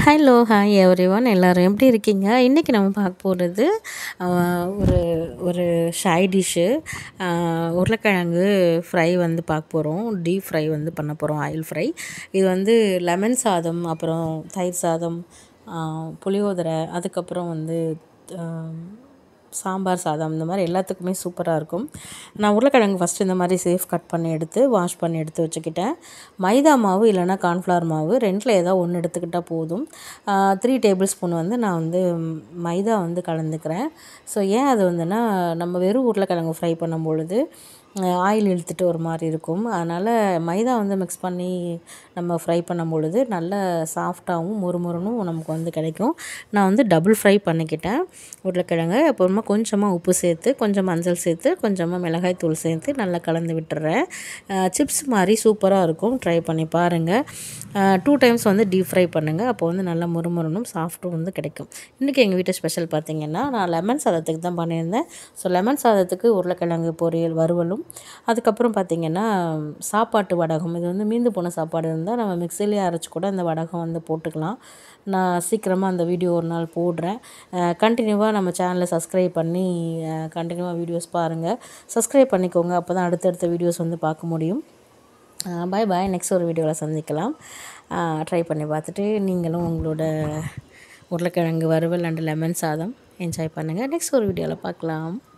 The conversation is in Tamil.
ஹலோ ஹாய் எவ்ரி ஒன் எல்லோரும் எப்படி இருக்கீங்க இன்றைக்கி நம்ம பார்க்க போகிறது ஒரு ஒரு ஷை டிஷ்ஷு உருளைக்கிழங்கு ஃப்ரை வந்து பார்க்க போகிறோம் டீப் ஃப்ரை வந்து பண்ண போகிறோம் ஆயில் ஃப்ரை இது வந்து லெமன் சாதம் அப்புறம் தயிர் சாதம் புளியோதரை அதுக்கப்புறம் வந்து சாம்பார் சாதம் இந்த மாதிரி எல்லாத்துக்குமே சூப்பராக இருக்கும் நான் உருளைக்கிழங்கு ஃபஸ்ட்டு இந்த மாதிரி சேஃப் கட் பண்ணி எடுத்து வாஷ் பண்ணி எடுத்து வச்சுக்கிட்டேன் மைதா மாவு இல்லைனா கார்ன்ஃப்ளவர் மாவு ரெண்டில் ஏதாவது ஒன்று எடுத்துக்கிட்டால் போதும் த்ரீ டேபிள் ஸ்பூன் வந்து நான் வந்து மைதா வந்து கலந்துக்கிறேன் ஸோ ஏன் அது வந்துன்னா நம்ம வெறும் உருளைக்கிழங்கு ஃப்ரை பண்ணும் பொழுது ஆயில் இழுத்துட்டு ஒரு மாதிரி இருக்கும் அதனால் மைதா வந்து மிக்ஸ் பண்ணி நம்ம ஃப்ரை பண்ணும் பொழுது நல்ல சாஃப்டாகவும் முறுமுறுனும் நமக்கு வந்து கிடைக்கும் நான் வந்து டபுள் ஃப்ரை பண்ணிக்கிட்டேன் உருளைக்கிழங்கு அப்புறமா கொஞ்சமாக உப்பு சேர்த்து கொஞ்சம் மஞ்சள் சேர்த்து கொஞ்சமாக மிளகாய் தூள் சேர்த்து நல்லா கலந்து விட்டுறேன் சிப்ஸ் மாதிரி சூப்பராக இருக்கும் ட்ரை பண்ணி பாருங்கள் டூ டைம்ஸ் வந்து டீப் ஃப்ரை பண்ணுங்கள் அப்போ வந்து நல்லா முறுமுறுனும் சாஃப்ட்டும் வந்து கிடைக்கும் இன்றைக்கி எங்கள் வீட்டு ஸ்பெஷல் பார்த்திங்கன்னா நான் லெமன் சாதத்துக்கு தான் பண்ணியிருந்தேன் ஸோ லெமன் சாதத்துக்கு உருளைக்கிழங்கு பொரியல் வறுவலும் அதுக்கப்புறம் பார்த்திங்கன்னா சாப்பாட்டு வடகம் இது வந்து மீந்து போன சாப்பாடு இருந்தால் நம்ம மிக்சிலேயே அரைச்சி கூட அந்த வடகம் வந்து போட்டுக்கலாம் நான் சீக்கிரமாக அந்த வீடியோ ஒரு நாள் போடுறேன் கண்டினியூவாக நம்ம சேனலை சப்ஸ்கிரைப் பண்ணி கண்டினியூவாக வீடியோஸ் பாருங்கள் சப்ஸ்கிரைப் பண்ணிக்கோங்க அப்போ தான் அடுத்தடுத்த வீடியோஸ் வந்து பார்க்க முடியும் பாய் பாய் நெக்ஸ்ட் ஒரு வீடியோவில் சந்திக்கலாம் ட்ரை பண்ணி பார்த்துட்டு நீங்களும் உங்களோட உருளைக்கிழங்கு வறுவல் அண்டு லெமன் சாதம் என்ஜாய் பண்ணுங்கள் நெக்ஸ்ட் ஒரு வீடியோவில் பார்க்கலாம்